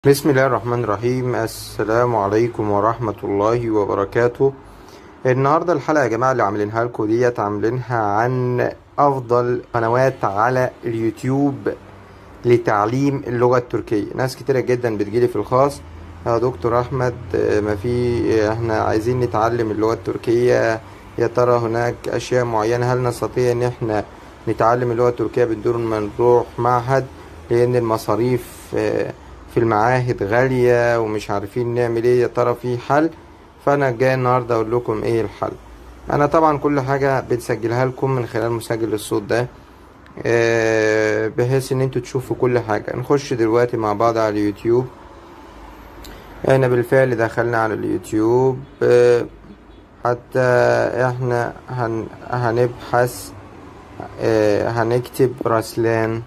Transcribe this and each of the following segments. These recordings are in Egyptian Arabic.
بسم الله الرحمن الرحيم السلام عليكم ورحمة الله وبركاته النهاردة الحلقة يا جماعة اللي عاملينها لكم ديت عاملينها عن أفضل قنوات على اليوتيوب لتعليم اللغة التركية ناس كتيرة جدا بتجيلي في الخاص يا دكتور أحمد آه، ما في احنا عايزين نتعلم اللغة التركية يا ترى هناك أشياء معينة هل نستطيع إن احنا نتعلم اللغة التركية بدون ما نروح معهد لأن المصاريف آه، في المعاهد غالية ومش عارفين نعمل ايه يا ترى في حل فانا جاي النهاردة اقول لكم ايه الحل انا طبعا كل حاجة بتسجلها لكم من خلال مسجل الصوت ده آه، بحيث ان انتوا تشوفوا كل حاجة نخش دلوقتي مع بعض على اليوتيوب احنا بالفعل دخلنا على اليوتيوب آه، حتى احنا هن هنبحث آه، هنكتب رسلان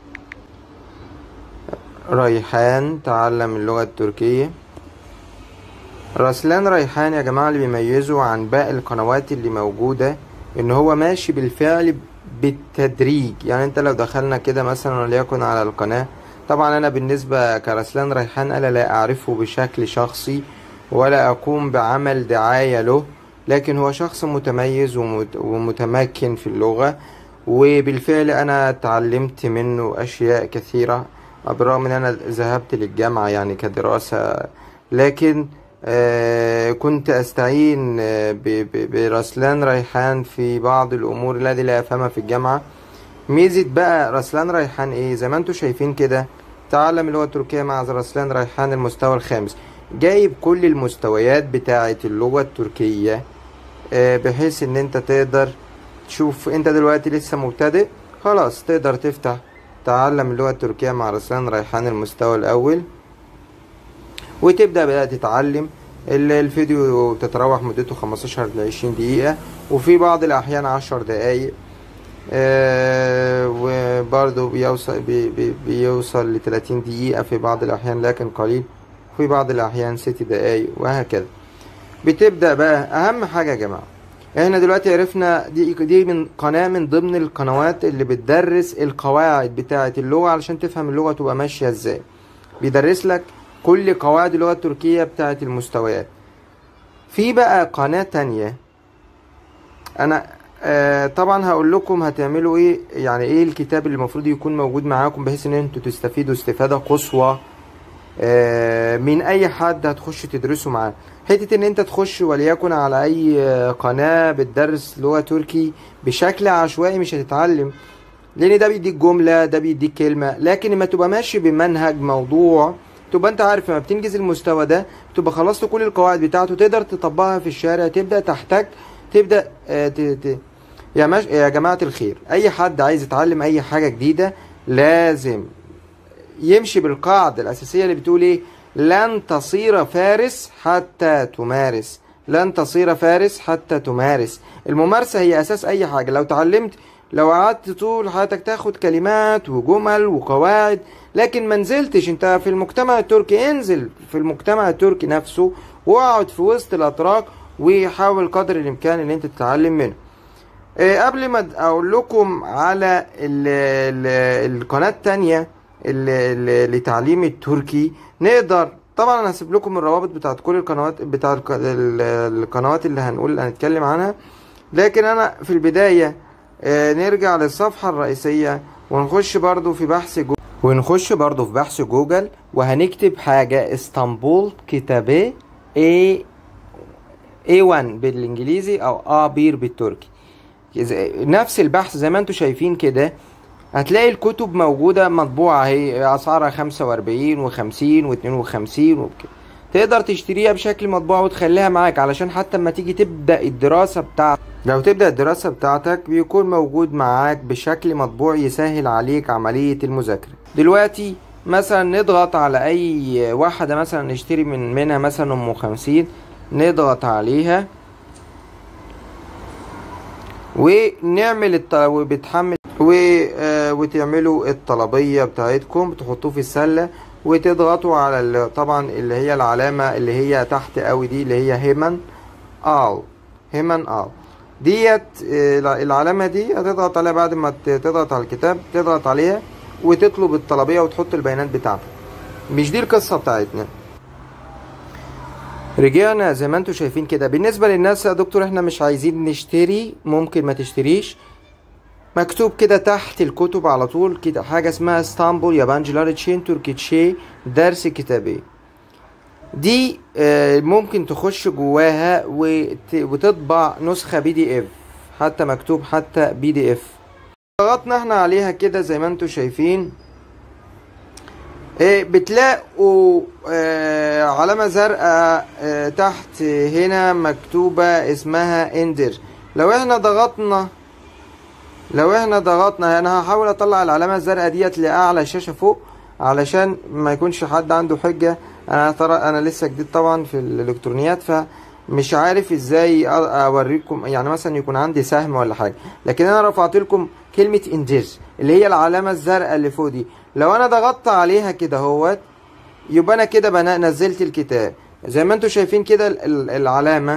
ريحان تعلم اللغة التركية رسلان ريحان يا جماعة اللي بيميزه عن باقي القنوات اللي موجودة ان هو ماشي بالفعل بالتدريج يعني انت لو دخلنا كده مثلا وليكن على القناة طبعا انا بالنسبة كرسلان ريحان انا لا اعرفه بشكل شخصي ولا اقوم بعمل دعاية له لكن هو شخص متميز ومت- ومتمكن في اللغة وبالفعل انا اتعلمت منه اشياء كثيرة بالرغم ان انا ذهبت للجامعة يعني كدراسة لكن آه، كنت استعين آه، ب- ب- برسلان ريحان في بعض الامور التي لا افهمها في الجامعة ميزة بقى رسلان ريحان ايه زي ما انتوا شايفين كده تعلم اللغة التركية مع رسلان ريحان المستوى الخامس جايب كل المستويات بتاعة اللغة التركية آه، بحيث ان انت تقدر تشوف انت دلوقتي لسه مبتدئ خلاص تقدر تفتح تعلم اللغة التركية مع رسلان ريحان المستوى الأول وتبدأ بقى تتعلم ال- الفيديو تتراوح مدته 15 ل 20 دقيقة وفي بعض الأحيان 10 دقايق آه وبرضه بيوصل بي بي بيوصل ل 30 دقيقة في بعض الأحيان لكن قليل في بعض الأحيان 6 دقايق وهكذا بتبدأ بقى أهم حاجة يا جماعة احنا دلوقتي عرفنا دي دي من قناة من ضمن القنوات اللي بتدرس القواعد بتاعة اللغة علشان تفهم اللغة تبقى ماشية ازاي بيدرس لك كل قواعد اللغة التركية بتاعة المستويات في بقى قناة تانية انا آه طبعا هقول لكم هتعملوا ايه يعني ايه الكتاب اللي المفروض يكون موجود معاكم بحيث ان انتوا تستفيدوا استفادة قصوى آه، من اي حد هتخش تدرسه معاه حته ان انت تخش وليكن على اي آه، قناه بتدرس لغه تركي بشكل عشوائي مش هتتعلم لان ده بيديك جمله ده بيديك كلمه لكن لما تبقى ماشي بمنهج موضوع تبقى انت عارف لما بتنجز المستوى ده تبقى خلصت كل القواعد بتاعته تقدر تطبقها في الشارع تبدا تحتاج تبدا آه، ت... ت... يا مش... يا جماعه الخير اي حد عايز يتعلم اي حاجه جديده لازم يمشي بالقاعدة الأساسية اللي بتقول إيه لن تصير فارس حتى تمارس لن تصير فارس حتى تمارس الممارسة هي أساس أي حاجة لو تعلمت لو قعدت طول حياتك تاخد كلمات وجمل وقواعد لكن ما نزلتش انت في المجتمع التركي انزل في المجتمع التركي نفسه واقعد في وسط الأتراك وحاول قدر الإمكان ان انت تتعلم منه إيه، قبل ما اقول لكم على ال ال القناه التانية ال- ال- لتعليم التركي نقدر طبعا انا هسيب لكم الروابط بتاعت كل القنوات بتاع الق- ال- القنوات اللي هنقول هنتكلم عنها لكن انا في البدايه آه، نرجع للصفحه الرئيسيه ونخش برضو في بحث جوجل ونخش برضو في بحث جوجل وهنكتب حاجه اسطنبول كتابه A A1 بالانجليزي او A1 بالتركي إذا- نفس البحث زي ما انتم شايفين كده هتلاقي الكتب موجودة مطبوعة اهي أسعارها خمسة وأربعين وخمسين واتنين وخمسين وكده تقدر تشتريها بشكل مطبوع وتخليها معاك علشان حتى اما تيجي تبدأ الدراسة بتاعتك لو تبدأ الدراسة بتاعتك بيكون موجود معاك بشكل مطبوع يسهل عليك عملية المذاكرة دلوقتي مثلا نضغط على أي واحدة مثلا نشتري من منها مثلا أم خمسين نضغط عليها ونعمل الط... وبتحمل و... آه، وتعملوا الطلبية بتاعتكم تحطوه في السلة وتضغطوا على ال... طبعا اللي هي العلامة اللي هي تحت قوي دي اللي هي هيمن آل هيمن آل ديت آه، الع- العلامة دي هتضغط عليها بعد ما ت- تضغط على الكتاب تضغط عليها وتطلب الطلبية وتحط البيانات بتاعتك مش دي القصة بتاعتنا رجعنا زي ما انتوا شايفين كده بالنسبة للناس يا دكتور احنا مش عايزين نشتري ممكن ما تشتريش مكتوب كده تحت الكتب على طول كده حاجة اسمها اسطنبول يابانجلار تشين تركيتشي درس كتابي دي آه، ممكن تخش جواها وت- وتطبع نسخة بي دي اف حتى مكتوب حتى بي دي اف ضغطنا احنا عليها كده زي ما انتوا شايفين آه، بتلاقوا آه، علامة زرقاء آه، تحت هنا مكتوبة اسمها اندر لو احنا ضغطنا لو احنا ضغطنا انا هحاول اطلع العلامة الزرقاء ديت لاعلى شاشة فوق علشان ما يكونش حد عنده حجة انا ترى انا لسه جديد طبعا في الالكترونيات فمش عارف ازاي أ- اوريكم يعني مثلا يكون عندي سهم ولا حاجة لكن انا رفعت لكم كلمة انجز اللي هي العلامة الزرقاء اللي فوق دي لو انا ضغطت عليها كده اهوت يبقى انا كده بنا نزلت الكتاب زي ما انتوا شايفين كده ال- ال- العلامة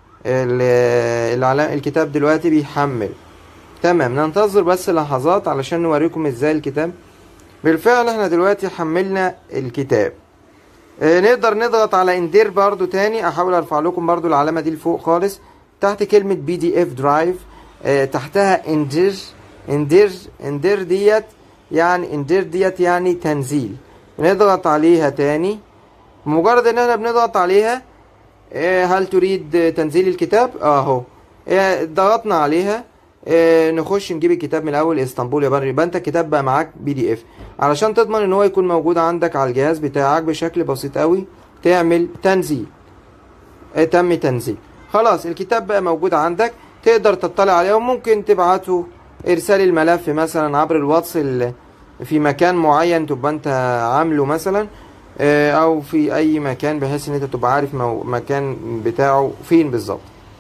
ال- العلامة الكتاب دلوقتي بيحمل تمام ننتظر بس لحظات علشان نوريكم ازاي الكتاب بالفعل احنا دلوقتي حملنا الكتاب اه نقدر نضغط على اندير برضو تاني احاول ارفع لكم برضو العلامة دي لفوق خالص تحت كلمة بي دي اف درايف اه تحتها اندير اندير اندير ديت يعني اندير ديت يعني تنزيل نضغط عليها تاني مجرد ان احنا بنضغط عليها اه هل تريد تنزيل الكتاب اهو اه ضغطنا عليها آه، نخش نجيب الكتاب من الاول اسطنبول يا بر يبقى انت الكتاب بقى معاك بي دي اف علشان تضمن ان هو يكون موجود عندك على الجهاز بتاعك بشكل بسيط قوي تعمل تنزيل آه، تم تنزيل خلاص الكتاب بقى موجود عندك تقدر تطلع عليه وممكن تبعته ارسال الملف مثلا عبر الواتس ال- في مكان معين تبقى انت عامله مثلا آه، او في اي مكان بحيث ان انت تبقى عارف مو- مكان بتاعه فين بالظبط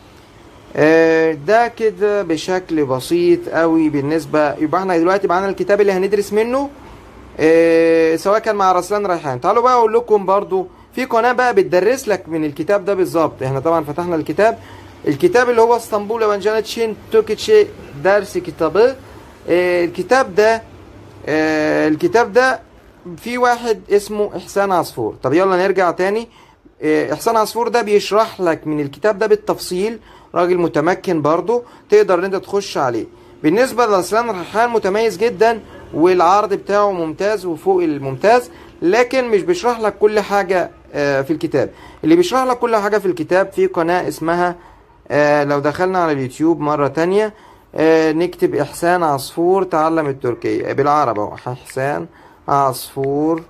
آه، ده كده بشكل بسيط قوي بالنسبة يبقى احنا دلوقتي معانا الكتاب اللي هندرس منه آه، سواء كان مع رسلان ريحان تعالوا بقى اقول لكم برضو في قناة بقى بتدرس لك من الكتاب ده بالظبط احنا طبعا فتحنا الكتاب الكتاب اللي هو اسطنبول وانجانت شين توكيتشي درس كتابه آه، الكتاب ده آه، الكتاب ده في واحد اسمه احسان عصفور طب يلا نرجع تاني آه، احسان عصفور ده بيشرح لك من الكتاب ده بالتفصيل راجل متمكن برضه تقدر ان انت تخش عليه بالنسبه لرسلان ريحان متميز جدا والعرض بتاعه ممتاز وفوق الممتاز لكن مش بيشرح لك كل حاجه آه، في الكتاب اللي بيشرح لك كل حاجه في الكتاب في قناه اسمها آه، لو دخلنا على اليوتيوب مره تانية آه، نكتب احسان عصفور تعلم التركية بالعربي اهو احسان عصفور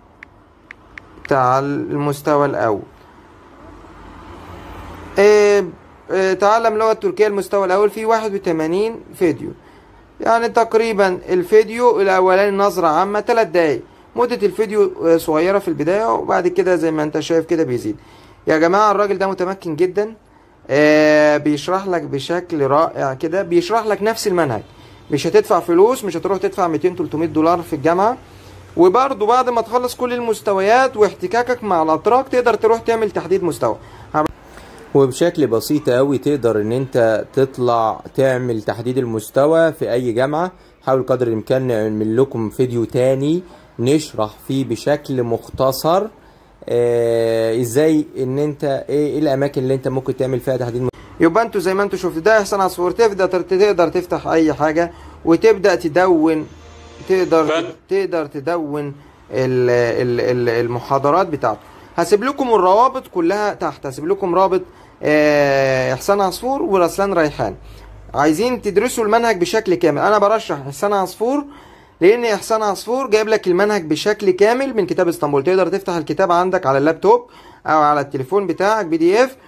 تعال المستوى الاول آه، آه، تعلم لغة تركيا المستوى الأول فيه 81 فيديو يعني تقريبا الفيديو الأولاني نظرة عامة 3 دقايق مدة الفيديو آه، صغيرة في البداية وبعد كده زي ما انت شايف كده بيزيد يا جماعة الراجل ده متمكن جدا آه، بيشرح لك بشكل رائع كده بيشرح لك نفس المنهج مش هتدفع فلوس مش هتروح تدفع 200 300 دولار في الجامعة وبرضه بعد ما تخلص كل المستويات واحتكاكك مع الأتراك تقدر تروح تعمل تحديد مستوى وبشكل بسيط قوي تقدر ان انت تطلع تعمل تحديد المستوى في اي جامعة حاول قدر الامكان نعمل لكم فيديو تاني نشرح فيه بشكل مختصر آه ازاي ان انت ايه إيه الاماكن اللي انت ممكن تعمل فيها تحديد يبقى انتوا زي ما انتوا شفتوا ده احسان عصفور تبدا تقدر تفتح اي حاجة وتبدا تدون تقدر تقدر تدون ال- ال- ال- المحاضرات بتاعته هسيب لكم الروابط كلها تحت هسيب لكم رابط آه، احسان عصفور ورسلان ريحان عايزين تدرسوا المنهج بشكل كامل انا برشح احسان عصفور لان احسان عصفور جايب لك المنهج بشكل كامل من كتاب اسطنبول تقدر تفتح الكتاب عندك على اللابتوب او على التليفون بتاعك بي دي اف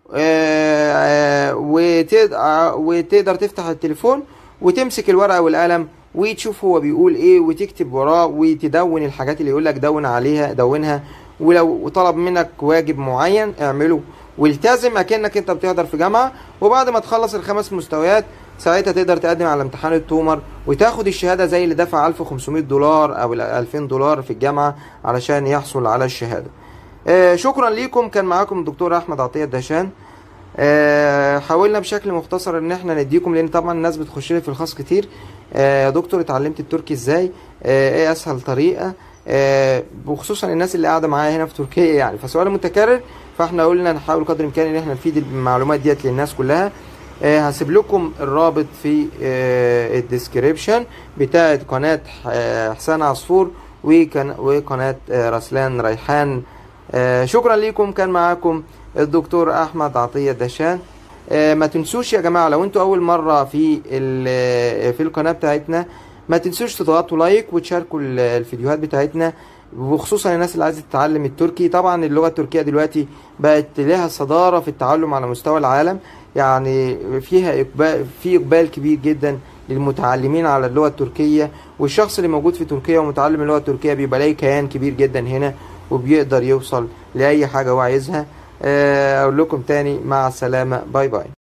وتقدر تفتح التليفون وتمسك الورقه والقلم وتشوف هو بيقول ايه وتكتب وراه وتدون الحاجات اللي يقول لك دون عليها دونها ولو طلب منك واجب معين اعمله والتزم اكنك انت بتحضر في جامعه وبعد ما تخلص الخمس مستويات ساعتها تقدر تقدم على امتحان التومر وتاخد الشهاده زي اللي دفع 1500 دولار او ال 2000 دولار في الجامعه علشان يحصل على الشهاده. آه شكرا ليكم كان معاكم الدكتور احمد عطيه الدهشان. آه حاولنا بشكل مختصر ان احنا نديكم لان طبعا الناس بتخش لي في الخاص كتير. آه يا دكتور اتعلمت التركي ازاي؟ آه ايه اسهل طريقه؟ آه، وخصوصا الناس اللي قاعده معايا هنا في تركيا يعني فسؤال متكرر فاحنا قلنا نحاول قدر الامكان ان احنا نفيد المعلومات ديت للناس كلها آه، هسيب لكم الرابط في آه، الديسكريبشن بتاعت قناه آه، حسين عصفور وكن- وقناه آه، رسلان ريحان آه، شكرا لكم كان معاكم الدكتور احمد عطيه دشان آه، ما تنسوش يا جماعه لو انتوا اول مره في ال- في القناه بتاعتنا ما تنسوش تضغطوا لايك وتشاركوا ال- الفيديوهات بتاعتنا وخصوصا الناس اللي عايزه تتعلم التركي طبعا اللغه التركيه دلوقتي بقت لها صداره في التعلم على مستوى العالم يعني فيها اقبال في اقبال كبير جدا للمتعلمين على اللغه التركيه والشخص اللي موجود في تركيا ومتعلم اللغه التركيه بيبقى ليه كيان كبير جدا هنا وبيقدر يوصل لاي حاجه هو عايزها آه، اقول لكم تاني مع السلامه باي باي